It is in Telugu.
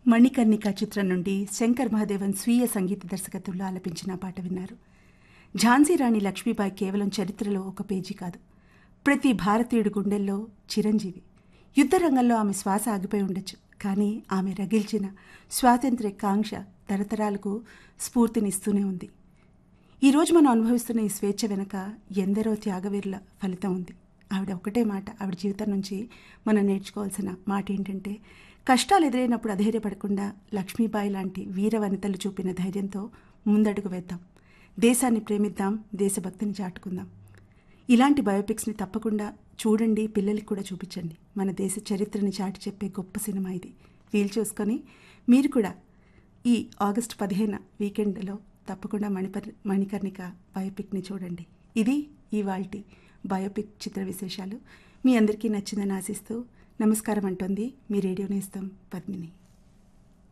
మణికర్ణిక చిత్రం నుండి శంకర్ మహాదేవన్ స్వీయ సంగీత దర్శకత్వంలో ఆలపించిన పాట విన్నారు ఝాన్సీ రాణి లక్ష్మీబాయి కేవలం చరిత్రలో ఒక పేజీ కాదు ప్రతి భారతీయుడి గుండెల్లో చిరంజీవి యుద్ధ రంగంలో ఆమె శ్వాస ఆగిపోయి ఉండొచ్చు కానీ ఆమె రగిల్చిన స్వాతంత్ర్య కాంక్ష తరతరాలకు స్ఫూర్తినిస్తూనే ఉంది ఈరోజు మనం అనుభవిస్తున్న ఈ స్వేచ్ఛ వెనుక ఎందరో త్యాగవీరుల ఫలితం ఉంది ఆవిడ ఒకటే మాట ఆవిడ జీవితం నుంచి మనం నేర్చుకోవాల్సిన మాట ఏంటంటే కష్టాలు ఎదురైనప్పుడు అధైర్యపడకుండా లక్ష్మీబాయి లాంటి వీర వనితలు చూపిన ధైర్యంతో ముందడుగు వేద్దాం దేశాన్ని ప్రేమిద్దాం దేశభక్తిని చాటుకుందాం ఇలాంటి బయోపిక్స్ని తప్పకుండా చూడండి పిల్లలకి కూడా చూపించండి మన దేశ చరిత్రని చాటి చెప్పే గొప్ప సినిమా ఇది వీలు చూసుకొని మీరు కూడా ఈ ఆగస్ట్ పదిహేను వీకెండ్లో తప్పకుండా మణిపర్ మణికర్ణిక బయోపిక్ని చూడండి ఇది ఇవాల్టి బయోపిక్ చిత్ర విశేషాలు మీ అందరికీ నచ్చిందని ఆశిస్తూ నమస్కారం అంటోంది మీ రేడియో నేస్తం పద్మిని